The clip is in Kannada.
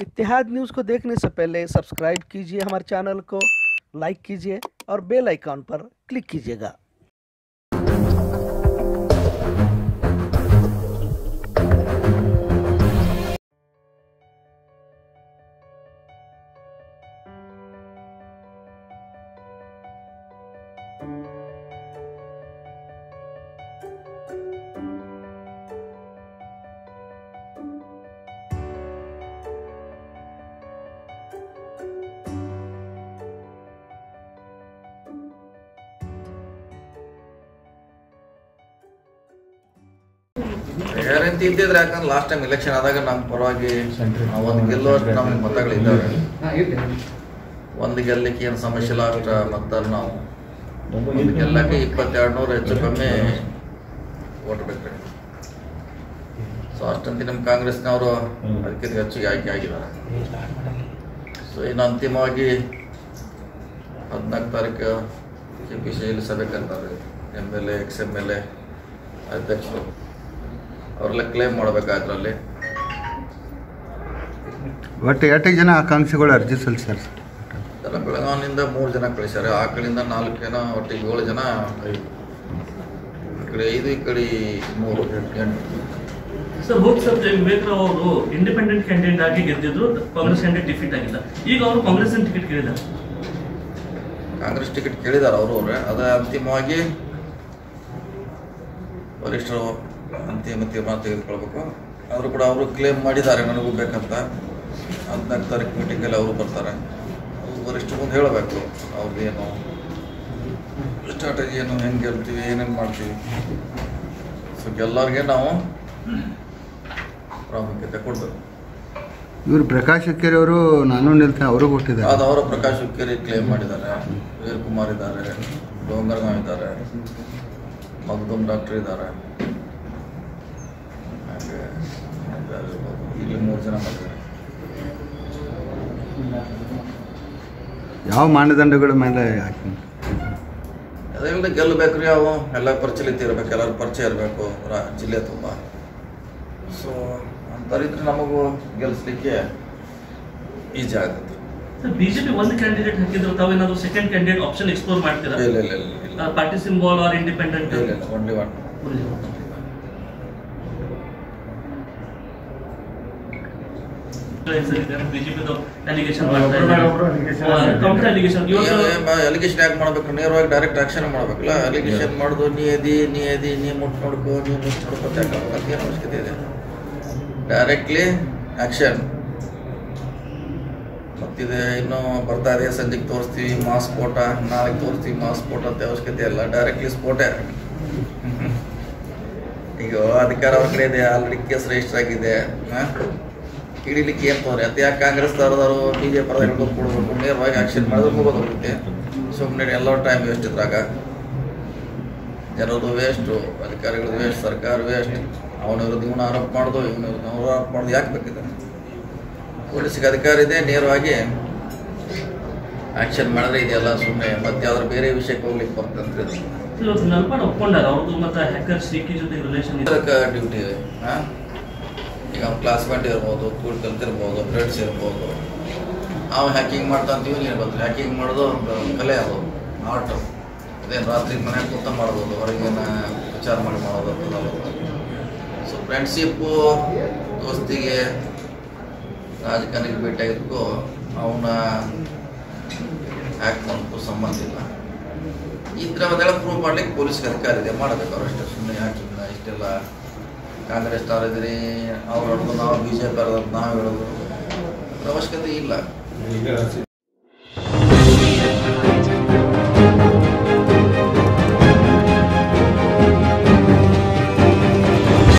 इतिहाद न्यूज़ को देखने से पहले सब्सक्राइब कीजिए हमारे चैनल को लाइक कीजिए और बेल आइकॉन पर क्लिक कीजिएगा ಗ್ಯಾರಂಟಿ ಇದ್ದಿದ್ರೆ ಯಾಕಂದ್ರೆ ಲಾಸ್ಟ್ ಟೈಮ್ ಎಲೆಕ್ಷನ್ ಆದಾಗ ನಮ್ಮ ಪರವಾಗಿ ಒಂದು ಗೆಲ್ಲುವಷ್ಟು ನಮಗೆ ಮತಗಳಿದ್ದಾವೆ ಒಂದು ಗೆಲ್ಲಕ್ಕೆ ಏನು ಸಮಸ್ಯೆ ಇಲ್ಲ ಅಷ್ಟು ಮತದಾರ ನಾವು ಒಂದು ಗೆಲ್ಲಕ್ಕೆ ಇಪ್ಪತ್ತೆರಡು ನೂರು ಹೆಚ್ಚು ಕಮ್ಮಿ ಓಟ್ ಬೇಕು ಸೊ ಅಷ್ಟಂತಿ ನಮ್ಮ ಕಾಂಗ್ರೆಸ್ನವರು ಅದಕ್ಕಿಂತ ಹೆಚ್ಚಿಗೆ ಆಯ್ಕೆ ಆಗಿದ್ದಾರೆ ಸೊ ಇನ್ನು ಅಂತಿಮವಾಗಿ ಹದಿನಾಲ್ಕು ತಾರೀಕು ಕೆ ಪಿ ಸಿ ಎಲ್ಲಿ ಸಭೆ ಕರ್ತಾರೆ M L A X M L A ಅಧ್ಯಕ್ಷರು ಅವರೆಲ್ಲ ಕ್ಲೇಮ್ ಮಾಡ್ಬೇಕಾದ್ರಲ್ಲಿ ಒಟ್ಟು ಎಷ್ಟು ಜನ ಆಕಾಂಕ್ಷಿಗಳು ಅರ್ಜಿ ಸಲ್ಲಿಸ್ಯಾರ ಸರ್ ಎಲ್ಲ ಬೆಳಗಾವಿನಿಂದ ಮೂರು ಜನ ಕಳಿಸ್ಯಾರೆ ಆ ಕಡೆಯಿಂದ ನಾಲ್ಕು ಜನ ಒಟ್ಟಿಗೆ ಏಳು ಜನ ಈ ಕಡೆ ಐದು ಈ ಕಡೆ ಮೂರು ಎಂಟು ಸರ್ ಹೋದ್ ಸರ್ ವಿವೇಕ್ ರಾವ್ ಅವರು ಇಂಡಿಪೆಂಡೆಂಟ್ ಕ್ಯಾಂಡಿಡೇಟ್ ಆಗಿ ಗೆದ್ದಿದ್ರು ಕಾಂಗ್ರೆಸ್ ಕ್ಯಾಂಡಿಡೇಟ್ ಡಿಫೀಟ್ ಆಗಿಲ್ಲ ಈಗ ಅವರು ಕಾಂಗ್ರೆಸ್ ಟಿಕೆಟ್ ಕೇಳಿದ್ದಾರೆ ಕಾಂಗ್ರೆಸ್ ಟಿಕೆಟ್ ಕೇಳಿದಾರೆ ಅವರು ಅವ್ರೆ ಅದ ಅಂತಿಮವಾಗಿ ವರಿಷ್ಠರು ಅಂತಿಮ ತೀರ್ಮಾನ ತೆಗೆದುಕೊಳ್ಬೇಕು ಅವರು ಕೂಡ ಅವರು ಕ್ಲೇಮ್ ಮಾಡಿದ್ದಾರೆ ನನಗೂ ಬೇಕಂತ ಹದಿನಾಲ್ಕು ತಾರೀಕು ಮೀಟಿಂಗಲ್ಲಿ ಅವರು ಬರ್ತಾರೆ ಅವ್ರು ವರಿಷ್ಠ ಮುಂದೆ ಹೇಳಬೇಕು ಅವ್ರದ್ದು ಏನು ಸ್ಟ್ರಾಟಜಿ ಏನು ಹೆಂಗೆ ಗೆಲ್ತೀವಿ ಏನೇನು ಮಾಡ್ತೀವಿ ಸೊ ಗೆಲ್ಲೋರಿಗೆ ನಾವು ಪ್ರಾಮುಖ್ಯತೆ ಕೊಡಬೇಕು ಇವರು ಪ್ರಕಾಶ್ ಹುಕ್ಕೇರಿ ಅವರು ನಾನು ನಿಲ್ತೇನೆ ಅವರು ಕೊಟ್ಟಿದ್ದಾರೆ ಅದು ಅವರ ಪ್ರಕಾಶ್ ಹುಕ್ಕೇರಿ ಕ್ಲೇಮ್ ಮಾಡಿದ್ದಾರೆ ವೀರ್ ಕುಮಾರ್ ಇದ್ದಾರೆ ಡೋಂಗರ್ಗಾಂವ್ ಇದ್ದಾರೆ ಮಗ್ದುಮ್ ಡಾಕ್ಟರ್ ಇದ್ದಾರೆ ಹಾಗೆ ಯಾರು ಇರ್ಬೋದು? ಇಲ್ಲಿ ಮೂರು ಜನ ಮಾಡಿದ್ದಾರೆ ಯಾವ ಮಾನದಂಡಗಳ ಮೇಲೆ ಹಾಕಿ ಅದೇ ಗೆಲ್ಲಬೇಕ್ರಿ ಅವು ಎಲ್ಲ ಪರಿಚಲಿತ ಇರಬೇಕು ಎಲ್ಲರ ಪರಿಚಯ ಇರಬೇಕು ರಾ ಜಿಲ್ಲೆ ತುಂಬ ಸೊ ಅಂಥವ್ರಿದ್ರೆ ನಮಗೂ ಗೆಲ್ಲಿಸ್ಲಿಕ್ಕೆ ಈಜಿ ಆಗುತ್ತೆ ಸರ್ ಬಿಜೆಪಿ ಒಂದು ಕ್ಯಾಂಡಿಡೇಟ್ ಹಾಕಿದ್ರು ತಾವೇನಾದ್ರು ಸೆಕೆಂಡ್ ಕ್ಯಾಂಡಿಡೇಟ್ ಆಪ್ಷನ್ ಎಕ್ಸ್ಪ್ಲೋರ್ ಮಾಡ್ತೀರಾ ಇಲ್ಲ ಇಲ್ಲ ಇಲ್ಲ ಇಲ್ಲ ಪಾರ್ಟಿ ಸಿಂಬಾಲ್ ಆರ್ ಇಂಡಿಪೆಂಡೆಂಟ್ ಇಲ್ಲ ಇಲ್ಲ ಓನ್ಲಿ ಒನ್ ಬಿಜೆಪಿ ಅಲಿಗೇಷನ್ ಮಾಡ್ತಾ ಇದ್ದಾರೆ ಕೌಂಟರ್ ಅಲಿಗೇಷನ್ ಇವತ್ತು ಅಲಿಗೇಷನ್ ಯಾಕೆ ಮಾಡ್ಬೇಕು ನೇರವಾಗಿ ಡೈರೆಕ್ಟ್ ಆಕ್ಷನ್ ಮಾಡ್ಬೇಕಲ್ಲ ಅಲಿಗೇಷನ್ ಮಾಡುದು ನೀ ಎದಿ ನೀ ಎದಿ ನೀ ಮುಟ್ ನೋಡ್ಕೋ ನೀ ಮುಟ್ ನೋಡ್ಕೋ ಅಂತ ಯಾಕೆ ಮಾಡ್ಬೇಕು? ಅದೇನು ಅವಶ್ಯಕತೆ ಇದೆ ಡೈರೆಕ್ಟ್ಲಿ ಆಕ್ಷನ್ ಮತ್ತಿದೆ ಇನ್ನು ಬರ್ತಾ ಇದೆ ಸಂಜೆಗೆ ತೋರಿಸ್ತೀವಿ ಮಾಸ್ ಸ್ಫೋಟ ನಾಳೆಗೆ ತೋರಿಸ್ತೀವಿ ಮಾಸ್ ಸ್ಫೋಟ ಅಂತ ಅವಶ್ಯಕತೆ ಇಲ್ಲ ಡೈರೆಕ್ಟ್ಲಿ ಸ್ಫೋಟೆ ಈಗ ಅಧಿಕಾರ ಅವ್ರ ಕಡೆ ಇದೆ ಆಲ್ರೆಡಿ ಕೇಸ್ ರಿಜಿಸ್ಟರ್ ಆಗಿದೆ ಹಾ? ಹಿಡಿಲಿಕ್ಕೆ ಏನು ತೊಂದರೆ ಅಂತ ಯಾಕೆ ಕಾಂಗ್ರೆಸ್ ತರದವರು ಬಿ ಜೆ ಪರ ಹಿಡ್ಕೊಂಡು ಕೊಡ್ಬೇಕು ನೇರವಾಗಿ ಆಕ್ಷನ್ ಮಾಡಿದ್ರೆ ಮುಗೋದು ಹೋಗುತ್ತೆ ಸುಮ್ಮನೆ ಎಲ್ಲರ ಟೈಮ್ ವೇಸ್ಟ್ ಇದ್ರಾಗ ಜನರದು ವೇಸ್ಟು ಅಧಿಕಾರಿಗಳದ್ದು ವೇಸ್ಟ್ ಸರ್ಕಾರ ವೇಸ್ಟ್ ಅವನ ವಿರುದ್ಧ ಇವನು ಆರೋಪ ಮಾಡೋದು ಇವನ ವಿರುದ್ಧ ಅವ್ರು ಆರೋಪ ಮಾಡೋದು ಯಾಕೆ ಬೇಕಿದೆ ಪೊಲೀಸಿಗೆ ಅಧಿಕಾರ ಇದೆ ನೇರವಾಗಿ ಆಕ್ಷನ್ ಮಾಡಿದ್ರೆ ಇದೆಲ್ಲ ಸುಮ್ಮನೆ ಮತ್ತೆ ಯಾವ್ದಾದ್ರು ಬೇರೆ ವಿಷಯಕ್ಕೆ ಹೋಗ್ಲಿಕ್ಕೆ ಬರ್ತಂದ್ರೆ ಇದು. ಇವತ್ತು ನಲ್ಪಾಡ್ ಒಪ್ಕೊಂಡಾರ ಅವ್ರದ್ದು ಮತ್ತೆ ಹ್ಯಾಕರ್ ಸಿಕ್ಕಿ ಜೊತೆ ರಿಲೇಷನ್ ಇದೆ ಅದಕ್ಕೆ ಡ್ಯೂಟಿ ಇದೆ ಹಾಂ ಈಗ ಅವ್ನ ಕ್ಲಾಸ್ಮೇಟ್ ಇರ್ಬೋದು ಕೂಡ್ ಕಲ್ತಿರ್ಬೋದು ಫ್ರೆಂಡ್ಸ್ ಇರ್ಬೋದು ಅವ ಹ್ಯಾಕಿಂಗ್ ಮಾಡ್ತಾ ಅಂತೀವಿ ನೀನು ಗೊತ್ತಿಲ್ಲ ಹ್ಯಾಕಿಂಗ್ ಮಾಡೋದು ಒಂದು ಕಲೆ ಅದು ಆರ್ಟ್ ಅದೇನು ರಾತ್ರಿ ಮನ್ಯಾಗ ಕೂತ ಮಾಡ್ಬೋದು ಹೊರಗೇನ ವಿಚಾರ ಮಾಡಿ ಮಾಡೋದು ಅಂತದಲ್ಲ ಸೊ ಫ್ರೆಂಡ್ಶಿಪ್ಪು ದೋಸ್ತಿಗೆ ರಾಜಕಾರಣಿಗೆ ಭೇಟಿಯಾಗಿದ್ದಕ್ಕೂ ಅವನ ಹ್ಯಾಕ್ ಮಾಡೋಕ್ಕೂ ಸಂಬಂಧ ಇಲ್ಲ ಇದ್ರೆ ಅದೆಲ್ಲ ಪ್ರೂವ್ ಮಾಡ್ಲಿಕ್ಕೆ ಪೊಲೀಸ್ಗೆ ಅಧಿಕಾರ ಇದೆ ಮಾಡಬೇಕು ಅವರಷ್ಟೇ ಸುಮ್ಮನೆ ಯಾಕೆ ಸುಮ್ಮನೆ ಇಷ್ಟೆಲ್ಲ ಕಾಂಗ್ರೆಸ್ ಅವರಿದ್ರಿ ಅವ್ರು ಹೇಳೋದು ನಾವು ಬಿ ಜೆ ಪಿ ನಾವು ಹೇಳೋದು ಅದ್ರ ಅವಶ್ಯಕತೆ ಇಲ್ಲ